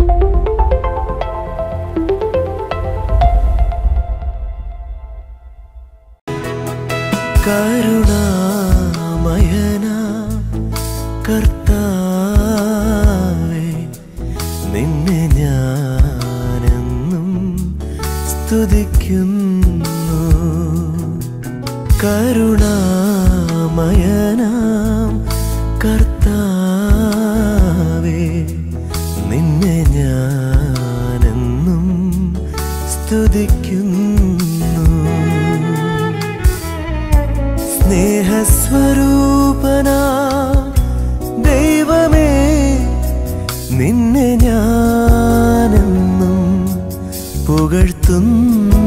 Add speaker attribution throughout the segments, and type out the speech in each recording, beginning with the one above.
Speaker 1: കരുണാമയന കർത്താവേ നിന്നെ ഞാനെന്നും സ്തുതിക്കുന്നു കരുണാമയനാം കർത്താവേ നിന്നെ ഞാനെന്നും സ്തുതിക്കുന്നു സ്നേഹസ്വരൂപന ദൈവമേ നിന്നെ ഞാനെന്നും പുകഴ്ത്തുന്നു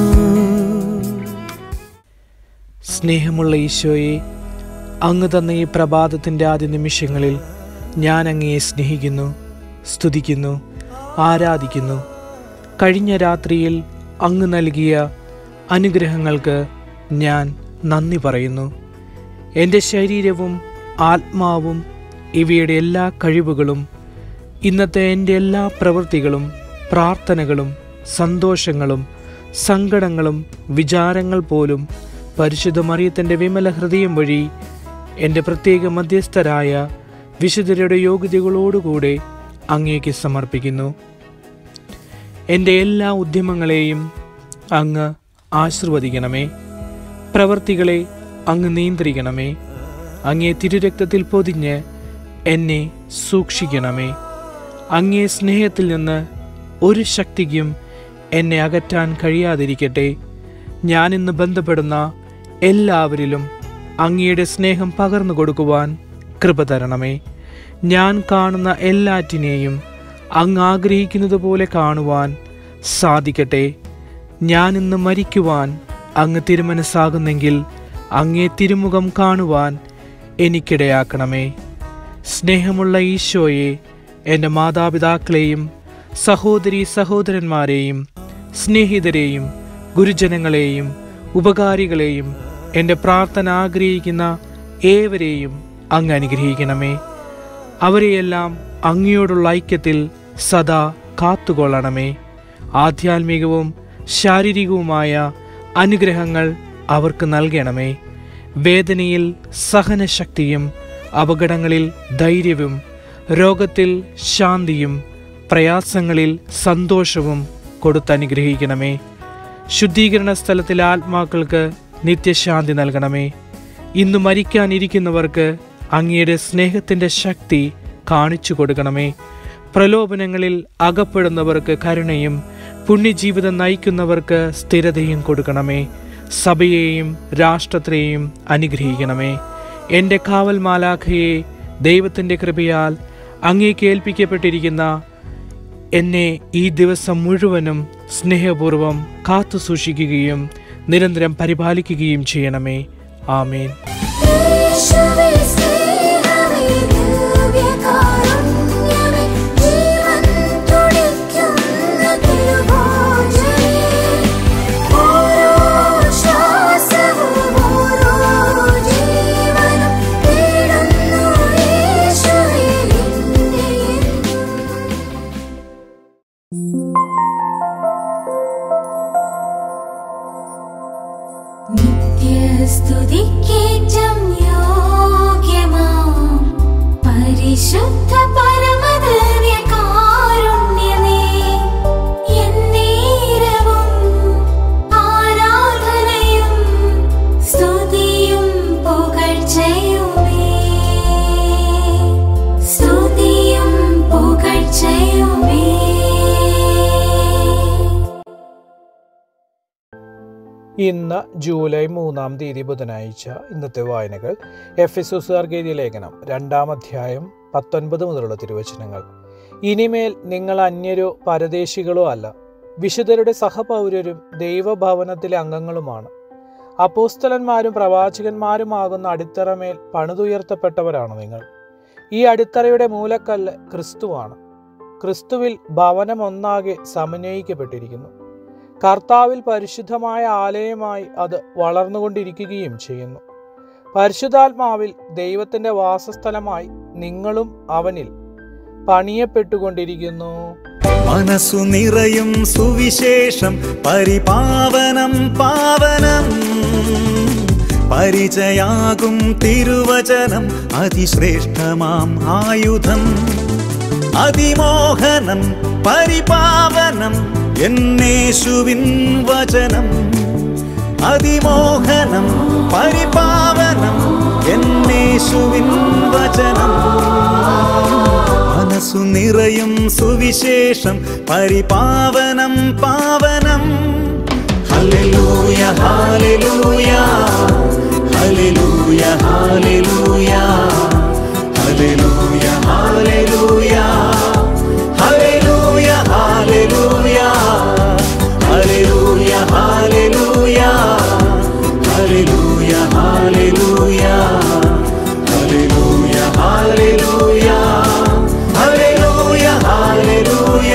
Speaker 2: സ്നേഹമുള്ള ഈശോയെ അങ്ങ് തന്ന ഈ പ്രഭാതത്തിൻ്റെ ആദ്യ നിമിഷങ്ങളിൽ ഞാൻ അങ്ങയെ സ്നേഹിക്കുന്നു സ്തുതിക്കുന്നു ആരാധിക്കുന്നു കഴിഞ്ഞ രാത്രിയിൽ അങ്ങ് നൽകിയ അനുഗ്രഹങ്ങൾക്ക് ഞാൻ നന്ദി പറയുന്നു എൻ്റെ ശരീരവും ആത്മാവും ഇവയുടെ എല്ലാ കഴിവുകളും ഇന്നത്തെ എൻ്റെ എല്ലാ പ്രവൃത്തികളും പ്രാർത്ഥനകളും സന്തോഷങ്ങളും സങ്കടങ്ങളും വിചാരങ്ങൾ പോലും പരിശുദ്ധ മറിയത്തിൻ്റെ വിമല ഹൃദയം വഴി എൻ്റെ പ്രത്യേക മധ്യസ്ഥരായ വിശുദ്ധരുടെ യോഗ്യതകളോടുകൂടെ അങ്ങേക്ക് സമർപ്പിക്കുന്നു എൻ്റെ എല്ലാ ഉദ്യമങ്ങളെയും അങ്ങ് ആശീർവദിക്കണമേ പ്രവർത്തികളെ അങ്ങ് നിയന്ത്രിക്കണമേ അങ്ങേ തിരുരക്തത്തിൽ പൊതിഞ്ഞ് എന്നെ സൂക്ഷിക്കണമേ അങ്ങേ സ്നേഹത്തിൽ നിന്ന് ഒരു ശക്തിക്കും എന്നെ അകറ്റാൻ കഴിയാതിരിക്കട്ടെ ഞാനിന്ന് ബന്ധപ്പെടുന്ന എല്ലാവരിലും അങ്ങയുടെ സ്നേഹം പകർന്നു കൊടുക്കുവാൻ കൃപ തരണമേ ഞാൻ കാണുന്ന എല്ലാറ്റിനെയും അങ്ങ് ആഗ്രഹിക്കുന്നത് പോലെ കാണുവാൻ സാധിക്കട്ടെ ഞാൻ ഇന്ന് മരിക്കുവാൻ അങ്ങ് തിരുമനസ്സാകുന്നെങ്കിൽ അങ്ങേ തിരുമുഖം കാണുവാൻ എനിക്കിടയാക്കണമേ സ്നേഹമുള്ള ഈശോയെ എൻ്റെ മാതാപിതാക്കളെയും സഹോദരി സഹോദരന്മാരെയും സ്നേഹിതരെയും ഗുരുജനങ്ങളെയും ഉപകാരികളെയും എൻ്റെ പ്രാർത്ഥന ആഗ്രഹിക്കുന്ന ഏവരെയും അങ്ങ് അനുഗ്രഹിക്കണമേ അവരെയെല്ലാം അങ്ങയോടുള്ള ഐക്യത്തിൽ സദാ കാത്തുകൊള്ളണമേ ആധ്യാത്മികവും ശാരീരികവുമായ അനുഗ്രഹങ്ങൾ അവർക്ക് നൽകണമേ വേദനയിൽ സഹനശക്തിയും അപകടങ്ങളിൽ ധൈര്യവും രോഗത്തിൽ ശാന്തിയും പ്രയാസങ്ങളിൽ സന്തോഷവും കൊടുത്തനുഗ്രഹിക്കണമേ ശുദ്ധീകരണ സ്ഥലത്തിലെ ആത്മാക്കൾക്ക് നിത്യശാന്തി നൽകണമേ ഇന്ന് മരിക്കാനിരിക്കുന്നവർക്ക് അങ്ങയുടെ സ്നേഹത്തിൻ്റെ ശക്തി കാണിച്ചു കൊടുക്കണമേ പ്രലോഭനങ്ങളിൽ അകപ്പെടുന്നവർക്ക് കരുണയും പുണ്യജീവിതം നയിക്കുന്നവർക്ക് സ്ഥിരതയും കൊടുക്കണമേ സഭയെയും രാഷ്ട്രത്തെയും അനുഗ്രഹിക്കണമേ എൻ്റെ കാവൽ മാലാഖയെ ദൈവത്തിൻ്റെ കൃപയാൽ അങ്ങേക്ക് ഏൽപ്പിക്കപ്പെട്ടിരിക്കുന്ന എന്നെ ഈ ദിവസം മുഴുവനും സ്നേഹപൂർവം കാത്തു സൂക്ഷിക്കുകയും നിരന്തരം പരിപാലിക്കുകയും ചെയ്യണമേ ആമേൻ
Speaker 3: യേശുവേ സ്നേഹമേ ദിവ്യകാരുണ്യമേ ജീവൻ തുടിക്കുന്ന തിരുഭോജനേ ഓരോ ശ്വാസവും ഓരോ ജീവനും തേടുന്നു യേശുവേ നിന്നെ നിത്യസ്തുതിക്കേറ്റം യോഗ്യമാം പരിശുദ്ധ പരമദിവ്യകാരുണ്യമേ എന്നേരവും ആരാധനയും സ്തുതിയും പുകഴ്ചയുമേ സ്തുതിയും പുകഴ്ചയുമേ
Speaker 2: ഇന്ന് ജൂലൈ മൂന്നാം തീയതി ബുധനാഴ്ച ഇന്നത്തെ വായനകൾ എഫ് എസ് എഴുതിയ ലേഖനം രണ്ടാം അധ്യായം പത്തൊൻപത് മുതലുള്ള തിരുവചനങ്ങൾ ഇനിമേൽ നിങ്ങൾ അന്യരോ പരദേശികളോ അല്ല വിശുദ്ധരുടെ സഹപൗരരും ദൈവഭവനത്തിലെ അംഗങ്ങളുമാണ് അപ്പോസ്തലന്മാരും പ്രവാചകന്മാരുമാകുന്ന അടിത്തറമേൽ പണിതുയർത്തപ്പെട്ടവരാണ് നിങ്ങൾ ഈ അടിത്തറയുടെ മൂലക്കല്ല് ക്രിസ്തുവാണ് ക്രിസ്തുവിൽ ഭവനം ഒന്നാകെ സമന്വയിക്കപ്പെട്ടിരിക്കുന്നു കർത്താവിൽ പരിശുദ്ധമായ ആലയമായി അത് വളർന്നുകൊണ്ടിരിക്കുകയും ചെയ്യുന്നു പരിശുദ്ധാത്മാവിൽ ദൈവത്തിൻ്റെ വാസസ്ഥലമായി നിങ്ങളും അവനിൽ പണിയപ്പെട്ടുകൊണ്ടിരിക്കുന്നു
Speaker 4: മനസ്സു നിറയും സുവിശേഷം പരിപാവനം പാവനം പരിചയാകും തിരുവചനം അതിശ്രേഷ്ഠമാം ആയുധം അതിമോഹനം പരിപാവനം എന്നേശുവിൻ വചനം അതിമോഹനം പരിപാവനം എന്നേശുവിൻ വചനം മനസ്സു നിറയും സുവിശേഷം പരിപാവനം പാവനം ഹല്ലേലൂയ ഹല്ലേലൂയ ഹല്ലേലൂയ ഹല്ലേലൂയ ഹല്ലേലൂയ ഹല്ലേലൂയ ഹല്ലേലൂയ ഹല്ലേലൂയ ഹല്ലേലൂയ ഹല്ലേലൂയ ഹല്ലേലൂയ ഹല്ലേലൂയ ഹല്ലേലൂയ ഹല്ലേലൂയ ഹല്ലേലൂയ ഹല്ലേലൂയ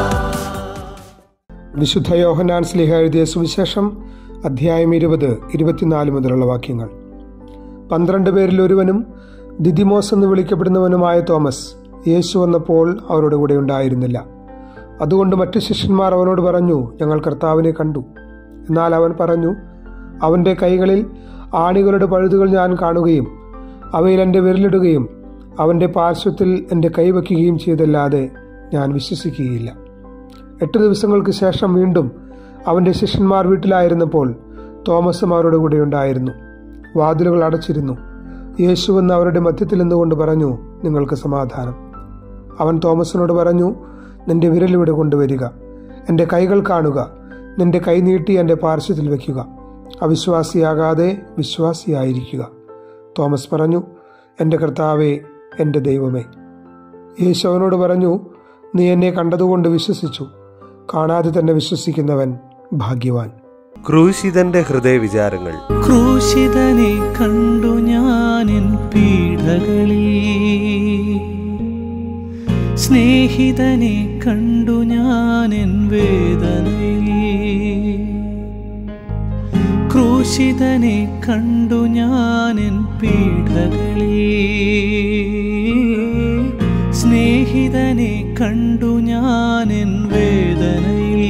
Speaker 5: വിശുദ്ധ യോഹനാൻ സ്ലിഹ എഴുതിയ സുവിശേഷം അധ്യായം ഇരുപത് ഇരുപത്തിനാല് മുതലുള്ള വാക്യങ്ങൾ പന്ത്രണ്ട് പേരിൽ ഒരുവനും ദിദിമോസ് എന്ന് വിളിക്കപ്പെടുന്നവനുമായ തോമസ് യേശു വന്നപ്പോൾ അവരുടെ കൂടെ ഉണ്ടായിരുന്നില്ല അതുകൊണ്ട് മറ്റു ശിഷ്യന്മാർ അവനോട് പറഞ്ഞു ഞങ്ങൾ കർത്താവിനെ കണ്ടു എന്നാൽ അവൻ പറഞ്ഞു അവൻ്റെ കൈകളിൽ ആണികളുടെ പഴുതുകൾ ഞാൻ കാണുകയും അവയിൽ എൻ്റെ വിരലിടുകയും അവൻ്റെ പാർശ്വത്തിൽ എൻ്റെ കൈവയ്ക്കുകയും ചെയ്തല്ലാതെ ഞാൻ വിശ്വസിക്കുകയില്ല എട്ട് ദിവസങ്ങൾക്ക് ശേഷം വീണ്ടും അവൻ്റെ ശിഷ്യന്മാർ വീട്ടിലായിരുന്നപ്പോൾ തോമസും അവരുടെ കൂടെ ഉണ്ടായിരുന്നു വാതിലുകൾ അടച്ചിരുന്നു യേശു എന്ന് അവരുടെ മധ്യത്തിൽ നിന്നുകൊണ്ട് പറഞ്ഞു നിങ്ങൾക്ക് സമാധാനം അവൻ തോമസിനോട് പറഞ്ഞു നിന്റെ വിരലിവിടെ കൊണ്ടുവരിക എൻ്റെ കൈകൾ കാണുക നിന്റെ കൈ നീട്ടി എൻ്റെ പാർശ്വത്തിൽ വയ്ക്കുക അവിശ്വാസിയാകാതെ വിശ്വാസിയായിരിക്കുക തോമസ് പറഞ്ഞു എൻ്റെ കർത്താവേ എൻ്റെ ദൈവമേ യേശു അവനോട് പറഞ്ഞു നീ എന്നെ കണ്ടതുകൊണ്ട് വിശ്വസിച്ചു കാണാതെ തന്നെ വിശ്വസിക്കുന്നവൻ ഭാഗ്യവാൻ
Speaker 1: ക്രൂശിതന്റെ ഹൃദയവിചാരങ്ങൾ
Speaker 6: ക്രൂശിതനെ കണ്ടു ഞാനിൻ പീഡകളിൽ സ്നേഹിതനെ കണ്ടു ഞാനിൻ വേദനയിൽ ക്രൂശിതനെ കണ്ടു ഞാനിൻ പീഡകളിൽ സ്നേഹിതനെ കണ്ടു ഞാനിൻ വേദനയിൽ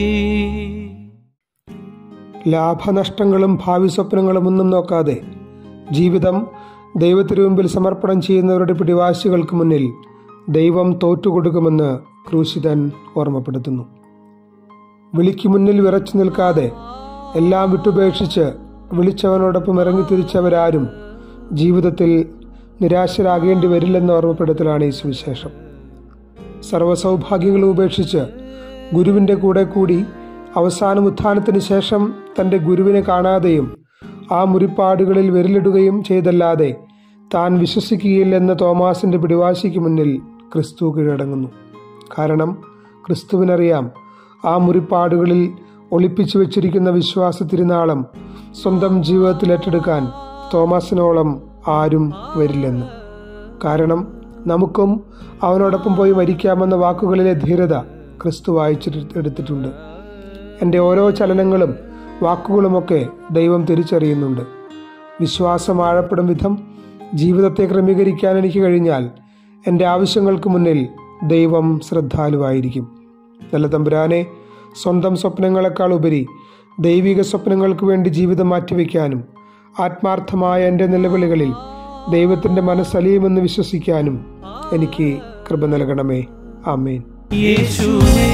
Speaker 5: ലാഭനഷ്ടങ്ങളും ഭാവി സ്വപ്നങ്ങളും ഒന്നും നോക്കാതെ ജീവിതം ദൈവത്തിനു മുമ്പിൽ സമർപ്പണം ചെയ്യുന്നവരുടെ പിടിവാശികൾക്ക് മുന്നിൽ ദൈവം തോറ്റുകൊടുക്കുമെന്ന് ക്രൂശിതൻ ഓർമ്മപ്പെടുത്തുന്നു വിളിക്ക് മുന്നിൽ വിറച്ചു നിൽക്കാതെ എല്ലാം വിട്ടുപേക്ഷിച്ച് വിളിച്ചവനോടൊപ്പം ഇറങ്ങിത്തിരിച്ചവരാരും ജീവിതത്തിൽ നിരാശരാകേണ്ടി വരില്ലെന്ന ഓർമ്മപ്പെടുത്തലാണ് ഈ സുവിശേഷം സർവ്വസൗഭാഗ്യങ്ങളും ഉപേക്ഷിച്ച് ഗുരുവിൻ്റെ കൂടെ കൂടി അവസാനം ഉത്ഥാനത്തിന് ശേഷം തൻ്റെ ഗുരുവിനെ കാണാതെയും ആ മുറിപ്പാടുകളിൽ വിരലിടുകയും ചെയ്തല്ലാതെ താൻ വിശ്വസിക്കുകയില്ലെന്ന തോമാസിൻ്റെ പിടിവാശിക്ക് മുന്നിൽ ക്രിസ്തു കീഴടങ്ങുന്നു കാരണം ക്രിസ്തുവിനറിയാം ആ മുറിപ്പാടുകളിൽ ഒളിപ്പിച്ചു വെച്ചിരിക്കുന്ന വിശ്വാസ തിരുനാളം സ്വന്തം ജീവിതത്തിൽ ഏറ്റെടുക്കാൻ തോമസിനോളം ആരും വരില്ലെന്ന് കാരണം നമുക്കും അവനോടൊപ്പം പോയി മരിക്കാമെന്ന വാക്കുകളിലെ ധീരത ക്രിസ്തു വായിച്ചെടുത്തിട്ടുണ്ട് എൻ്റെ ഓരോ ചലനങ്ങളും വാക്കുകളുമൊക്കെ ദൈവം തിരിച്ചറിയുന്നുണ്ട് വിശ്വാസം ആഴപ്പെടും വിധം ജീവിതത്തെ ക്രമീകരിക്കാൻ എനിക്ക് കഴിഞ്ഞാൽ എൻ്റെ ആവശ്യങ്ങൾക്ക് മുന്നിൽ ദൈവം ശ്രദ്ധാലുവായിരിക്കും നല്ല തമ്പുരാനെ സ്വന്തം സ്വപ്നങ്ങളെക്കാൾ ഉപരി ദൈവിക സ്വപ്നങ്ങൾക്ക് വേണ്ടി ജീവിതം മാറ്റിവെക്കാനും ആത്മാർത്ഥമായ എൻ്റെ നിലവിളികളിൽ ദൈവത്തിൻ്റെ മനസ്സലിയുമെന്ന് വിശ്വസിക്കാനും എനിക്ക് കൃപ നൽകണമേ ആമേൻ
Speaker 6: യേശുവേ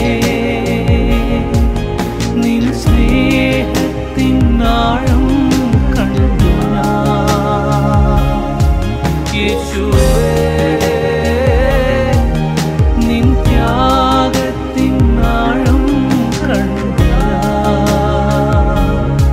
Speaker 6: നിൻ സ്നേഹത്തിൻ ആഴം കണ്ടു ഞാൻ. യേശുവേ നിൻ ത്യാഗത്തിൻ ആഴം കണ്ടു ഞാൻ.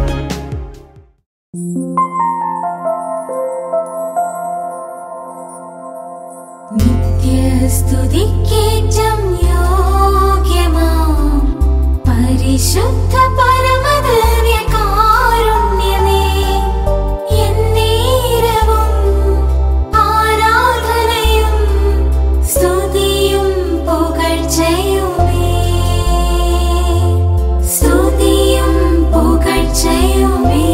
Speaker 3: നിത്യസ്തുതിക്കേറ്റം യോഗ്യമാം പരിശുദ്ധ പരമദിവ്യകാരുണ്യമേ, എന്നേരവും ആരാധനയും സ്തുതിയും പുകഴ്ചയുമേ. സ്തുതിയും പുകഴ്ചയുമേ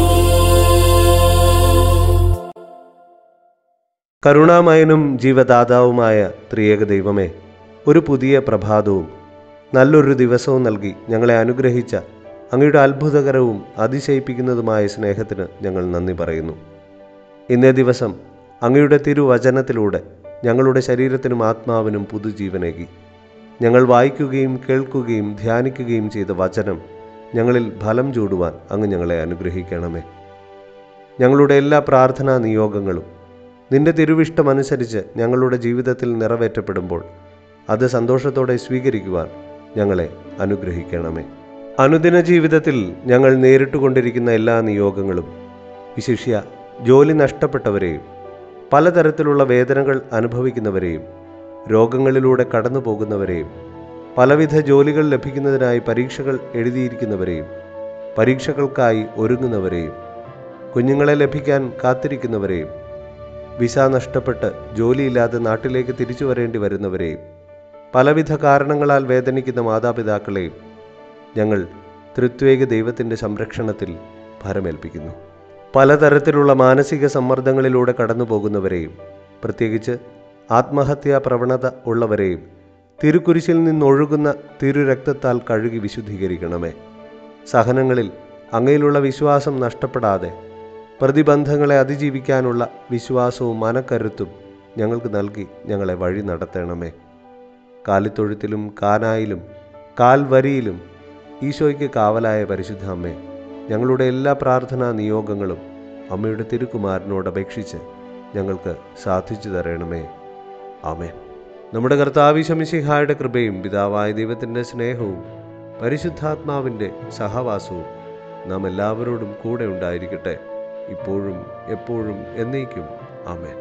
Speaker 1: കരുണാമയനും ജീവദാതാവുമായ ത്രിയേക ദൈവമേ ഒരു പുതിയ പ്രഭാതവും നല്ലൊരു ദിവസവും നൽകി ഞങ്ങളെ അനുഗ്രഹിച്ച അങ്ങയുടെ അത്ഭുതകരവും അതിശയിപ്പിക്കുന്നതുമായ സ്നേഹത്തിന് ഞങ്ങൾ നന്ദി പറയുന്നു ഇന്നേ ദിവസം അങ്ങയുടെ തിരുവചനത്തിലൂടെ ഞങ്ങളുടെ ശരീരത്തിനും ആത്മാവിനും പുതുജീവനേകി ഞങ്ങൾ വായിക്കുകയും കേൾക്കുകയും ധ്യാനിക്കുകയും ചെയ്ത വചനം ഞങ്ങളിൽ ഫലം ചൂടുവാൻ അങ്ങ് ഞങ്ങളെ അനുഗ്രഹിക്കണമേ ഞങ്ങളുടെ എല്ലാ പ്രാർത്ഥനാ നിയോഗങ്ങളും നിന്റെ തിരുവിഷ്ടമനുസരിച്ച് ഞങ്ങളുടെ ജീവിതത്തിൽ നിറവേറ്റപ്പെടുമ്പോൾ അത് സന്തോഷത്തോടെ സ്വീകരിക്കുവാൻ ഞങ്ങളെ അനുഗ്രഹിക്കണമേ അനുദിന ജീവിതത്തിൽ ഞങ്ങൾ നേരിട്ടുകൊണ്ടിരിക്കുന്ന എല്ലാ നിയോഗങ്ങളും വിശിഷ്യ ജോലി നഷ്ടപ്പെട്ടവരെയും പലതരത്തിലുള്ള വേദനകൾ അനുഭവിക്കുന്നവരെയും രോഗങ്ങളിലൂടെ കടന്നു പോകുന്നവരെയും പലവിധ ജോലികൾ ലഭിക്കുന്നതിനായി പരീക്ഷകൾ എഴുതിയിരിക്കുന്നവരെയും പരീക്ഷകൾക്കായി ഒരുങ്ങുന്നവരെയും കുഞ്ഞുങ്ങളെ ലഭിക്കാൻ കാത്തിരിക്കുന്നവരെയും വിസ നഷ്ടപ്പെട്ട് ജോലിയില്ലാതെ നാട്ടിലേക്ക് തിരിച്ചു വരേണ്ടി വരുന്നവരെയും പലവിധ കാരണങ്ങളാൽ വേദനിക്കുന്ന മാതാപിതാക്കളെയും ഞങ്ങൾ തൃത്വേക ദൈവത്തിൻ്റെ സംരക്ഷണത്തിൽ ഭരമേൽപ്പിക്കുന്നു പലതരത്തിലുള്ള മാനസിക സമ്മർദ്ദങ്ങളിലൂടെ കടന്നു പോകുന്നവരെയും പ്രത്യേകിച്ച് ആത്മഹത്യാ പ്രവണത ഉള്ളവരെയും തിരുക്കുരിശിൽ നിന്നൊഴുകുന്ന തിരുരക്തത്താൽ കഴുകി വിശുദ്ധീകരിക്കണമേ സഹനങ്ങളിൽ അങ്ങയിലുള്ള വിശ്വാസം നഷ്ടപ്പെടാതെ പ്രതിബന്ധങ്ങളെ അതിജീവിക്കാനുള്ള വിശ്വാസവും മനക്കരുത്തും ഞങ്ങൾക്ക് നൽകി ഞങ്ങളെ വഴി നടത്തണമേ കാലിത്തൊഴുത്തിലും കാനായിലും കാൽവരിയിലും ഈശോയ്ക്ക് കാവലായ പരിശുദ്ധ അമ്മേ ഞങ്ങളുടെ എല്ലാ പ്രാർത്ഥനാ നിയോഗങ്ങളും അമ്മയുടെ തിരുക്കുമാരനോട് അപേക്ഷിച്ച് ഞങ്ങൾക്ക് സാധിച്ചു തരണമേ ആമേൻ നമ്മുടെ കർത്താവിശമിശിഹായുടെ കൃപയും പിതാവായ ദൈവത്തിൻ്റെ സ്നേഹവും പരിശുദ്ധാത്മാവിൻ്റെ സഹവാസവും നാം എല്ലാവരോടും കൂടെ ഉണ്ടായിരിക്കട്ടെ ഇപ്പോഴും എപ്പോഴും എന്നേക്കും ആമേൻ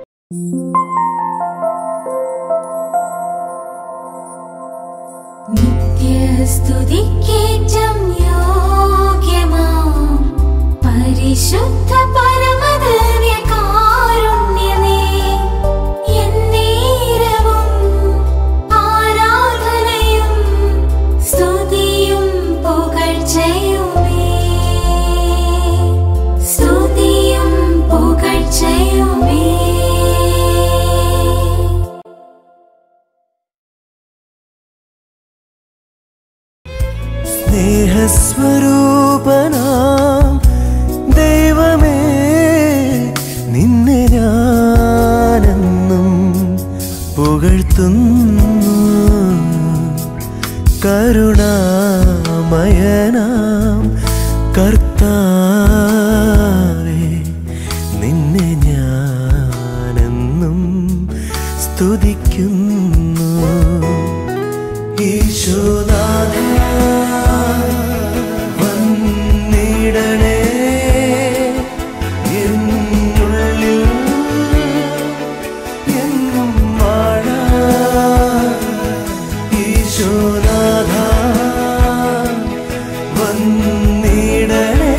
Speaker 3: നിത്യസ്തുതിക്കേറ്റം യോഗ്യമാം പരിശുദ്ധ പരമദിവ്യകാരുണ്യമേ, എന്നേരവും ആരാധനയും സ്തുതിയും പുകഴ്ചയുമേ. സ്തുതിയും പുകഴ്ചയുമേ
Speaker 4: സ്നേഹസ്വരൂപനാം ദൈവമേ നിന്നെ ഞാനെന്നും പുകഴ്ത്തുന്നു കരുണാമയനാം കർത്താവേ നിന്നെ ഞാനെന്നും സ്തുതിക്കുന്നു ഈശോനാഥ വന്നിടണേ എന്നുള്ളിൽ എന്നും വാഴാൻ ഈശോനാഥ വന്നിടണേ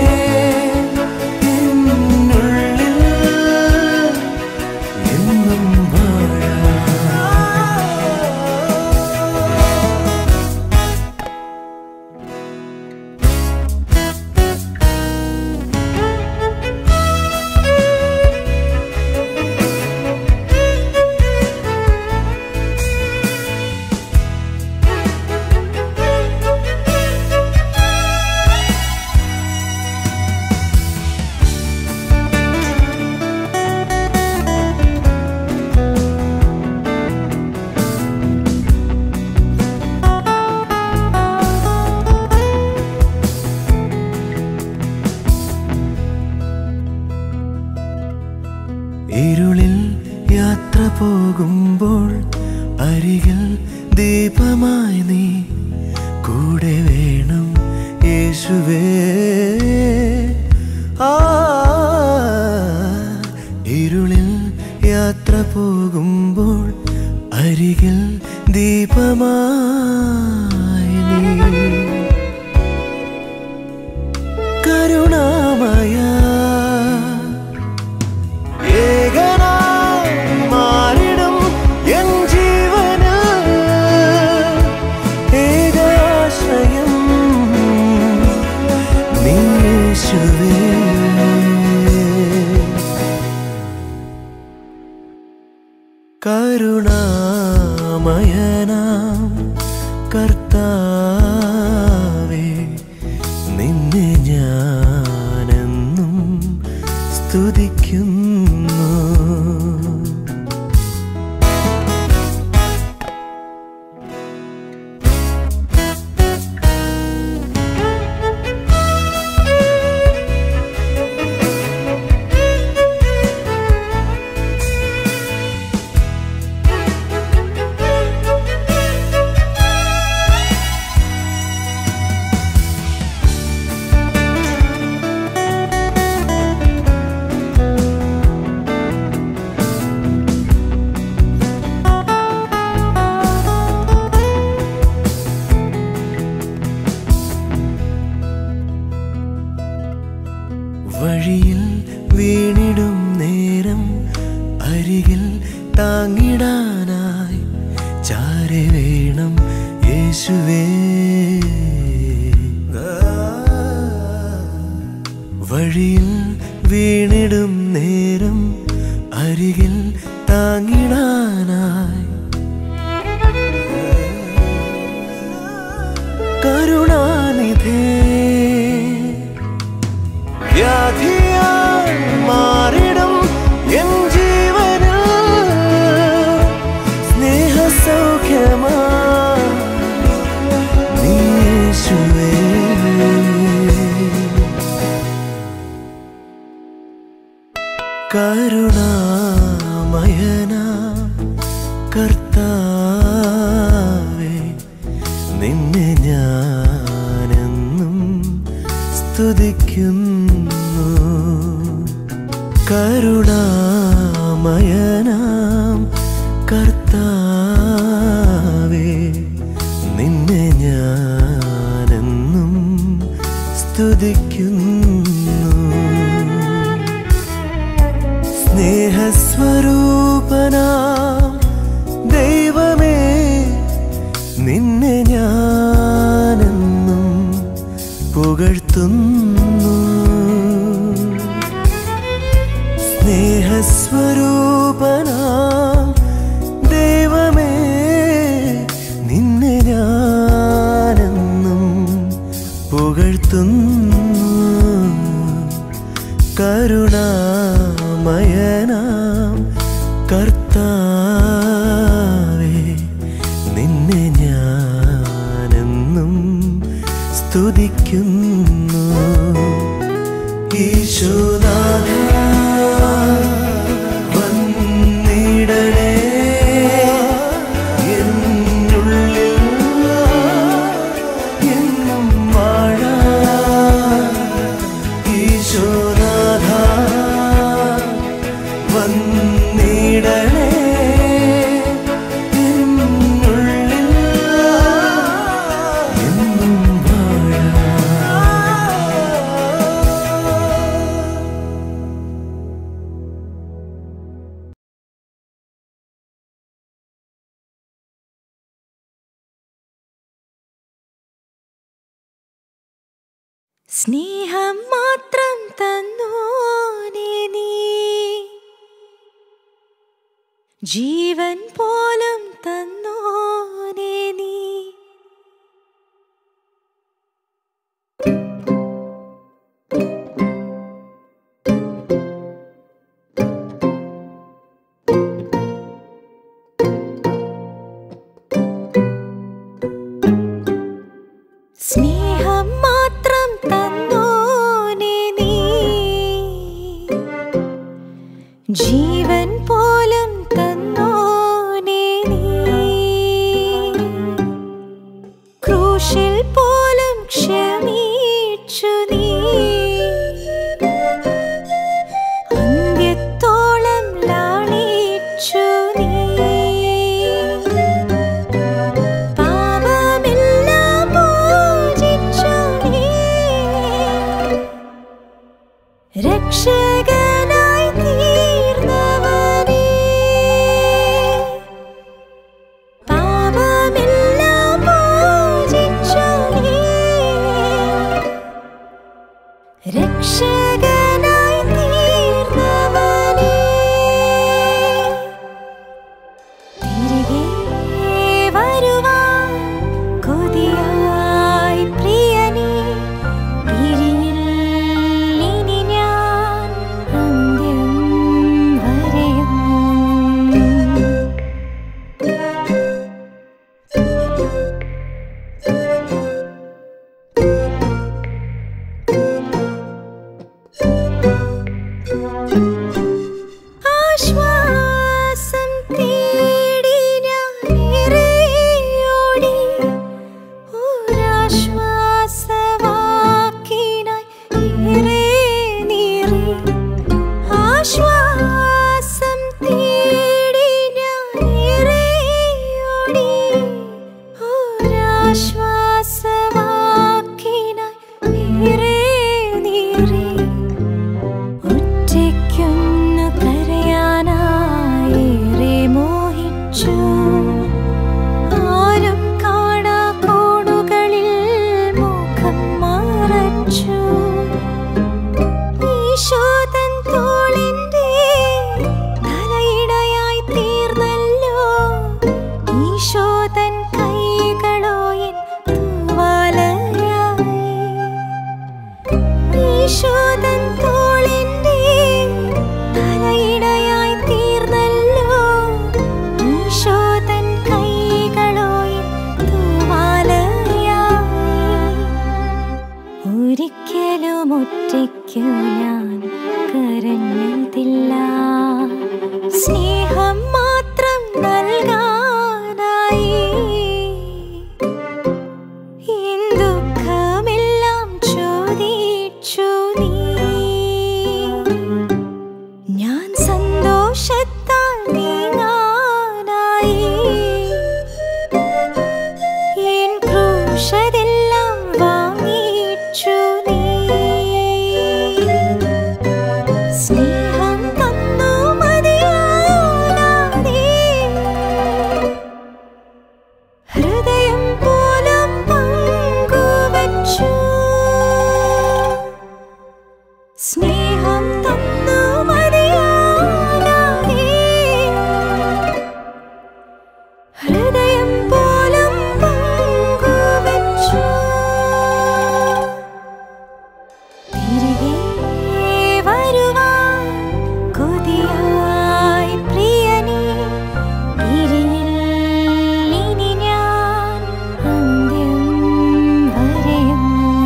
Speaker 4: എന്നുള്ളിൽ എന്നും വാഴാൻ ഇരുളിൽ യാത്ര പോകുമ്പോൾ അരികിൽ ദീപമായി നീ കൂടെ വേണം യേശുവേ ആ ഇരുളിൽ യാത്ര പോകുമ്പോൾ അരികിൽ ദീപമായി നീ കരുണാമയ ഏകനായി മാറിടും എൻ ജീവന് ഏകാശ്രയം നീ യേശുവേ കരുണാമയനാം കർത്താവേ വേണം യേശുവേ വഴിയിൽ വീണിടും നേരം അരികിൽ താങ്ങിടാനായി കരുണാനിധേ വ്യാധിയാൽ മാറിടും എൻ ജീവനിൽ സ്നേഹസൗഖ്യമാ നീ യേശുവേ കരുണാമയന കർത്താവേ നിന്നെ ഞാനെന്നും സ്തുതിക്കുന്നു കരുണാമയനാം കർത്താവേ നിന്നെ ഞാനെന്നും സ്തുതിക്കുന്നു സ്നേഹസ്വരൂപനാ ദൈവമേ നിന്നെ ഞാനെന്നും പുകഴ്ത്തുന്നു സ്നേഹസ്വരൂപനാ ദൈവമേ നിന്നെ ഞാനെന്നും പുകഴ്ത്തുന്നു കരുണാമയനാം കർത്താവേ നിന്നെ ഞാനെന്നും സ്തുതിക്കുന്നു ഈശോനാഥ വന്നിടണേ എന്നുള്ളിൽ എന്നും വാഴാൻ ഈശോനാഥ വന്നിടണേ എന്നുള്ളിൽ എന്നും വാഴാൻ
Speaker 3: സ്നേഹം മാത്രം തന്നോനെ നീ ജീവൻ പോലും തന്നോനെ നീ സ്നേഹം മാത്രം തന്നോനെ നീ ജീവൻ പോലും തന്നോനെ നീ ക്രൂശിൽ പോലും ക്ഷമിച്ചു നീ അന്ത്യത്തോളം ലാളിച്ചു നീ പാപമെല്ലാം മോചിച്ചു നീ രക്ഷകനായി തീർന്നവനേ പാപമെല്ലാം മോചിച്ചു നീ രക്ഷകനായി തീർന്നവനേ തിരികെ വരുവാൻ കൊതിയായി പ്രിയനേ പിരിയിൽ ഇനി ഞാൻ അന്ത്യം വരെയും ആശ്വാസം തേടി ഞാൻ ഇറയോടി ഒരാശ്വാസവാക്കിനായി ഏറെ നീറി ആശ്വാസം തേടി ഞാൻ ഇറയോടി ഒരാശ്വാസവാക്കിനായി ഏറെ നീറി ഒറ്റയ്ക്കൊന്നു കരയാനായേറെ മോഹിച്ചു ആരും തൻ കൈകളോ എൻ തൂവാലയായി ഈശോ തൻ തോളിൻ്റെ തലയിണയായി തീർന്നല്ലോ ഈശോ തൻ കൈകളോ എൻ തൂവാലയായി ഒരിക്കലും ഒറ്റയ്ക്കു ഞാൻ കരഞ്ഞതില്ല സ്നേഹം മാത്രം നൽകാനായി എൻ ദുഃഖമെല്ലാം ചോദിച്ചു നീ ഞാൻ സന്തോഷത്താൽ നീങ്ങാനായി എൻ ക്രൂശതെല്ലാം വാങ്ങിച്ചു നീ സ്നേഹം തന്നു മതിയാകാതെ ഹൃദയം പോലും പങ്കുവച്ചു സ്നേഹം തന്നു മതിയാകാതെ ഹൃദയം പോലും പങ്കുവച്ചു തിരികെ വരുവാൻ കൊതിയായി പ്രിയനേ തിരിയിൽ ഇനി ഞാൻ അന്ത്യം വരെയും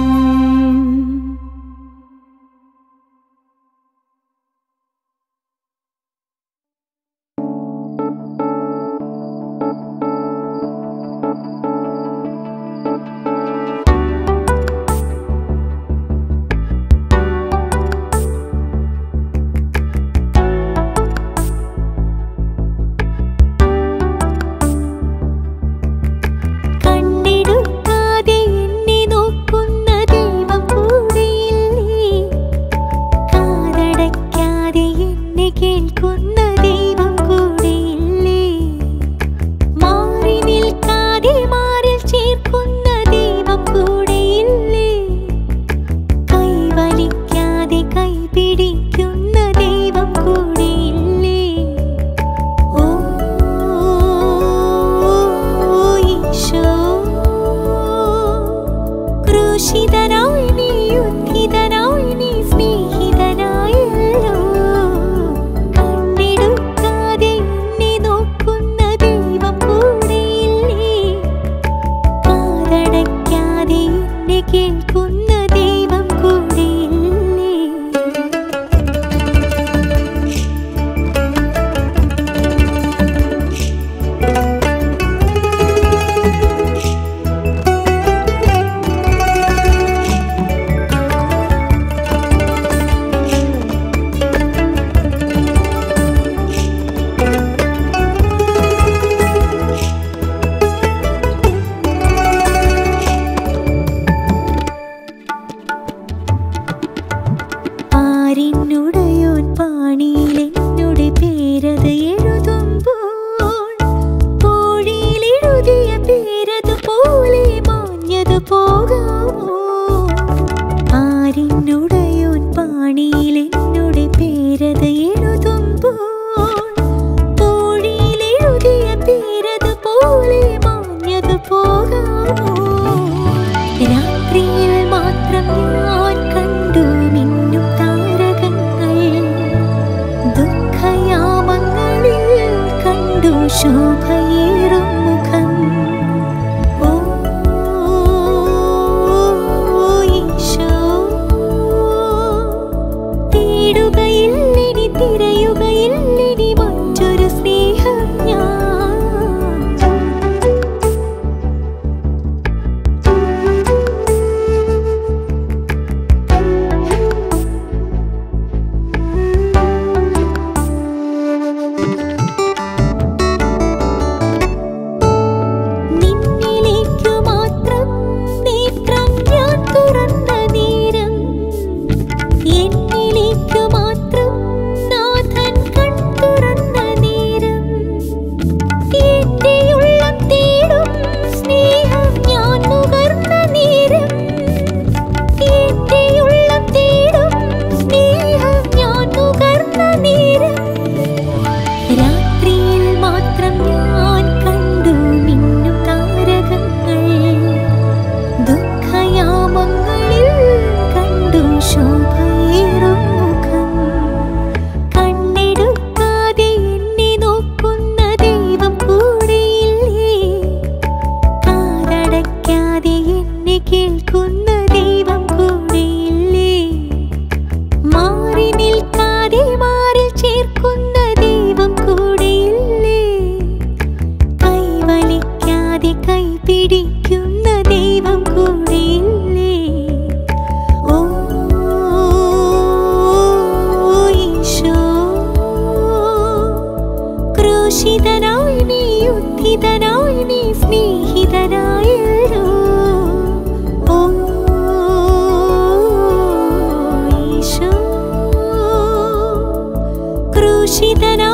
Speaker 3: കണ്ണെടുക്കാതെ എന്നെ നോക്കുന്ന ദൈവം കൂടെയില്ലേ കാതടയ്ക്കാതെ എന്നെ കേൾക്കുന്ന ദൈവം കൂടെയില്ലേ മാറി നിൽക്കാതെ മാറിൽ ചേർക്കുന്ന ദൈവം കൂടെയില്ലേ കൈവലിക്കാതെ കൈ പിടിക്കുന്ന ദൈവം കൂടെയില്ലേ ഓ ഈശോ ക്രൂശിതനായി നീ ഉദ്ധിതനായി നീ സ്നേഹിതനായല്ലോ കണ്ണെടുക്കാതെ എന്നെ നോക്കുന്ന ദൈവം കൂടെയില്ലേ കാതടയ്ക്കാതെ എന്നെ കേൾക്കുന്ന ദൈവം കൂടെയില്ലേ ആരിന്നുടയോൻ പാണിയിലെന്നുടെ പേരത് എഴുതുമ്പോൾ കോഴിയിലെഴുതിയ പേരത് പോലെ മാഞ്ഞത് പോകാമോ ആരിന്നുടയോൻ പാണിയിലെന്നുടെ പേരത് എഴുതുമ്പോൾ കോഴിയിലെഴുതിയ പേരത് പോലെ മാഞ്ഞത് പോകാമോ രാത്രിയിൽ മാത്രം ഞാൻ കണ്ടു മിന്നും താരകങ്ങൾ ദുഃഖയാമങ്ങളിൽ കണ്ടു ശോഭയേറും മുഖം ഓ ഈശോ തേടുകയില്ലിനി തിരയുകയില്ലിനി മറ്റൊരു സ്നേഹം ഞാൻ പിടിക്കുന്ന ദൈവം കൂടെയില്ലേ ഓ ഈശോ ക്രൂശിതനായി നീ ഉദ്ധിതനായി നീ സ്നേഹിതനായല്ലോ ഓ ഈശോ ക്രൂശിതനായി